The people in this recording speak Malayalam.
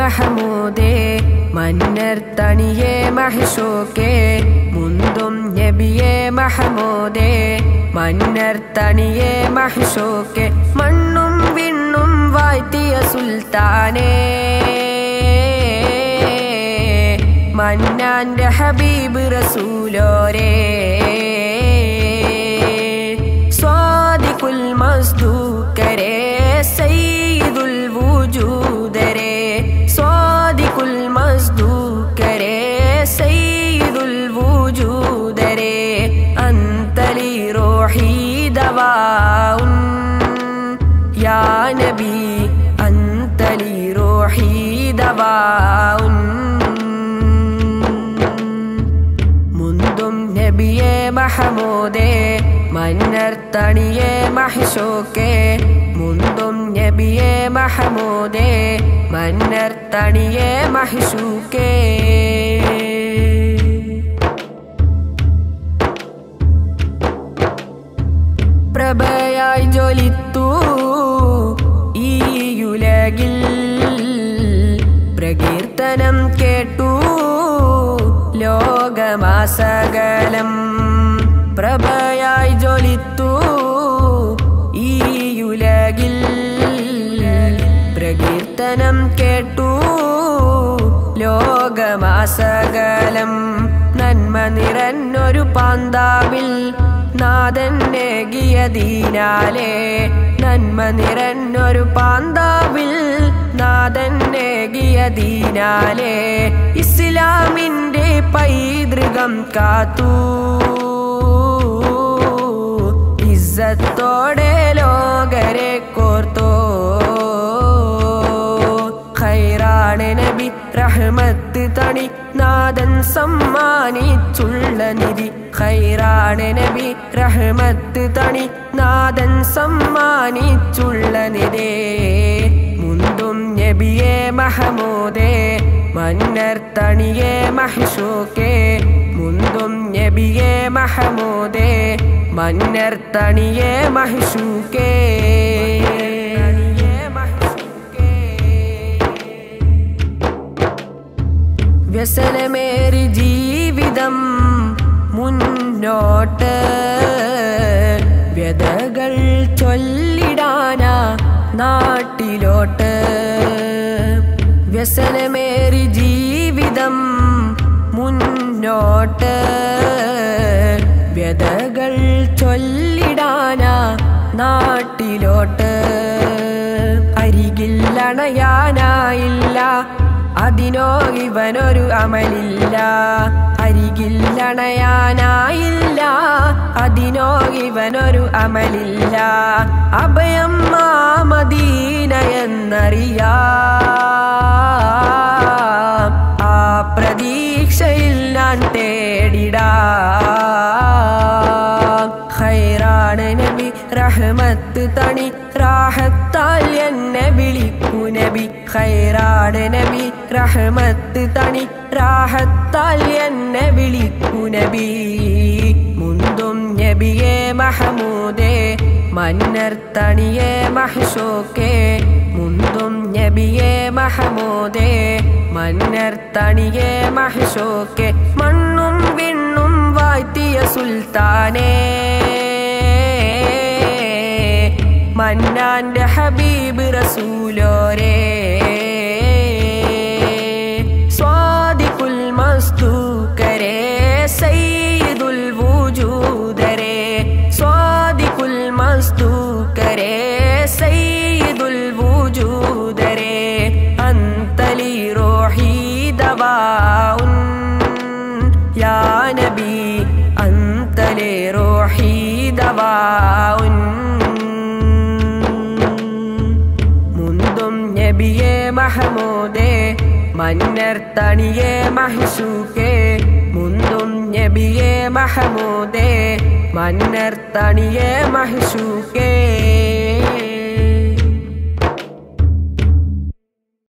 മഹമൂദേ മന്നർ തണിയേ മഹിഷോക്കേ മുന്തും നബിയേ മഹമൂദേ മന്നർ തണിയേ മഹിഷോക്കേ മണ്ണും വിണ്ണും വാഴ്ത്തിയ സുൽത്താനേ മന്നാന്റെ ഹബീബ് റസൂലോരേ സ്വാദിഖുൽ മസ്ദൂക്കരേ സയ്യിദുൽ വൂജൂദരേ സ്വാദിഖുൽ മസ്ദൂക്കരേ സയ്യിദുൽ വൂജൂദരേ അന്തലി റൂഹി ദവാഉൻ യാ നബി അന്തലി റൂഹി ദവാഉൻ മുന്തും നബിയെ മഹമൂദേ മന്നർ തണിയെ മഹിഷോക്കേ മുന്തും നബിയെ മഹമൂദേ മന്നർ തണിയെ മഹിഷൂക്കേ പ്രഭയായി ജ്വലിത്തു ഈ യുലകിൽ പ്രകീർത്തനം കേട്ടു ലോകമാസകലം പ്രഭയായി ജ്വലിത്തു ഈ യുലകിൽ പ്രകീർത്തനം കേട്ടു ലോകമാസകലം നന്മ നിറഞ്ഞൊരു പാന്താവിൽ നാഥന്നേകിയതീനാലേ നന്മ നിറഞ്ഞൊരു പാന്താവിൽ നാഥന്നേകിയതീനാലേ ഇസ്ലാമിൻ്റെ പൈതൃകം കാത്തു ഇസ്സത്തോടെ ലോകരെ കോർത്തോ ഖൈറാണ് നബി റഹ്മത്ത് തണി നാദൻ സമ്മാനിച്ചുള്ള നിധി ഖൈറാണ് നബി റഹ്മത്ത് തണി നാദൻ സമ്മാനിച്ചുള്ള നിധേ മുന്തും നബിയെ മഹമൂദേ മന്നർ തണിയെ മഹിഷോക്കേ മുന്തും നബിയെ മഹമൂദേ മന്നർ തണിയെ മഹിഷൂക്കേ വ്യസനമേറി ജീവിതം മുന്നോട്ട് വ്യതകൾ ചൊല്ലിടാനാ നാട്ടിലോട്ട് വ്യസനമേറി ജീവിതം മുന്നോട്ട് വ്യതകൾ ചൊല്ലിടാനാ നാട്ടിലോട്ട് അരികിൽ അണയാനായില്ല അതിനോ ഇവനൊരു അമലില്ല അരികിൽ അണയാനായില്ല അതിനോ ഇവനൊരു അമലില്ല അഭയം മാമദീന എന്നറിയാം ആ പ്രതീക്ഷയിൽ ഞാൻ തേടിടാം ഖൈറാണ് നബി റഹ്മത്ത് തണി റാഹത്താൽ എന്നെ വിളിക്കൂ നബി ഖൈറാണ് നബി റഹ്മത്ത് തണി റാഹത്താൽ എന്നെ വിളിക്കൂ നബി മുന്തും നബിയെ മഹമൂദേ മന്നർ തണിയെ മഹ്ഷോക്കേ മുന്തും നബിയെ മഹമൂദേ മന്നർ തണിയെ മഹ്ഷോക്കേ മണ്ണും വിണ്ണും വാഴ്ത്തിയ സുൽത്താനേ മന്നാന്റെ ഹബീബ് റസൂലോരേ സ്വാദിഖുൽ മസ്തൂക്കരേ സയ്യിദുൽ വൂജൂദരേ സ്വാദിഖുൽ മസ്തൂക്കരേ സയ്യിദുൽ വൂജൂദരേ അന്തലി റൂഹി ദവാഉൻ യാ നബി അന്തലി റൂഹി ദവാഉൻ മുന്തും നബിയെ മഹമൂദേ മന്നർ തണിയെ മഹിഷൂക്കേ മുന്തും നബിയെ മഹമൂദേ മന്നർ തണിയെ മഹിഷൂക്കേ